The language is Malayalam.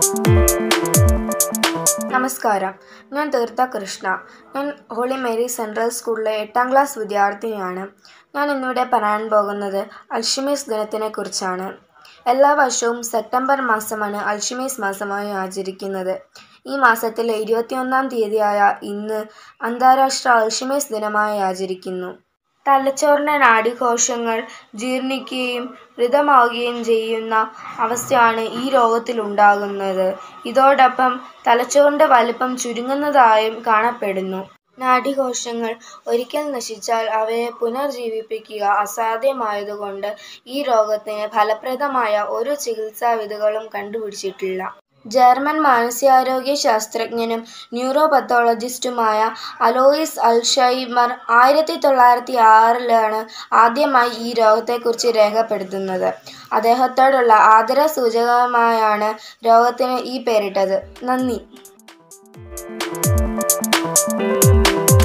നമസ്കാരം ഞാൻ തീർത്ഥ കൃഷ്ണ ഞാൻ ഹോളി മേരി സെൻട്രൽ സ്കൂളിലെ എട്ടാം ക്ലാസ് വിദ്യാർത്ഥിനിയാണ് ഞാൻ ഇന്നിവിടെ പറയാൻ പോകുന്നത് അൽഷിമേഴ്സ് ദിനത്തിനെ കുറിച്ചാണ് എല്ലാ വർഷവും സെപ്റ്റംബർ മാസമാണ് അൽഷിമേഴ്സ് മാസമായി ആചരിക്കുന്നത് ഈ മാസത്തിലെ ഇരുപത്തിയൊന്നാം തീയതിയായ ഇന്ന് അന്താരാഷ്ട്ര അൽഷിമേഴ്സ് ദിനമായി ആചരിക്കുന്നു തലച്ചോറിൻ്റെ നാഡീകോശങ്ങൾ ജീർണിക്കുകയും മൃതമാവുകയും ചെയ്യുന്ന അവസ്ഥയാണ് ഈ രോഗത്തിലുണ്ടാകുന്നത് ഇതോടൊപ്പം തലച്ചോറിൻ്റെ വലിപ്പം ചുരുങ്ങുന്നതായും കാണപ്പെടുന്നു നാഡീകോശങ്ങൾ ഒരിക്കൽ നശിച്ചാൽ അവയെ പുനർജീവിപ്പിക്കുക അസാധ്യമായതുകൊണ്ട് ഈ രോഗത്തിന് ഫലപ്രദമായ ഒരു ചികിത്സാവിധികളും കണ്ടുപിടിച്ചിട്ടില്ല ജർമ്മൻ മാനസികാരോഗ്യ ശാസ്ത്രജ്ഞനും ന്യൂറോപത്തോളജിസ്റ്റുമായ അലോയിസ് അൽഷൈമർ ആയിരത്തി തൊള്ളായിരത്തി ആറിലാണ് ആദ്യമായി ഈ രോഗത്തെക്കുറിച്ച് രേഖപ്പെടുത്തുന്നത് അദ്ദേഹത്തോടുള്ള ആദരസൂചകമായാണ് രോഗത്തിന് ഈ പേരിട്ടത് നന്ദി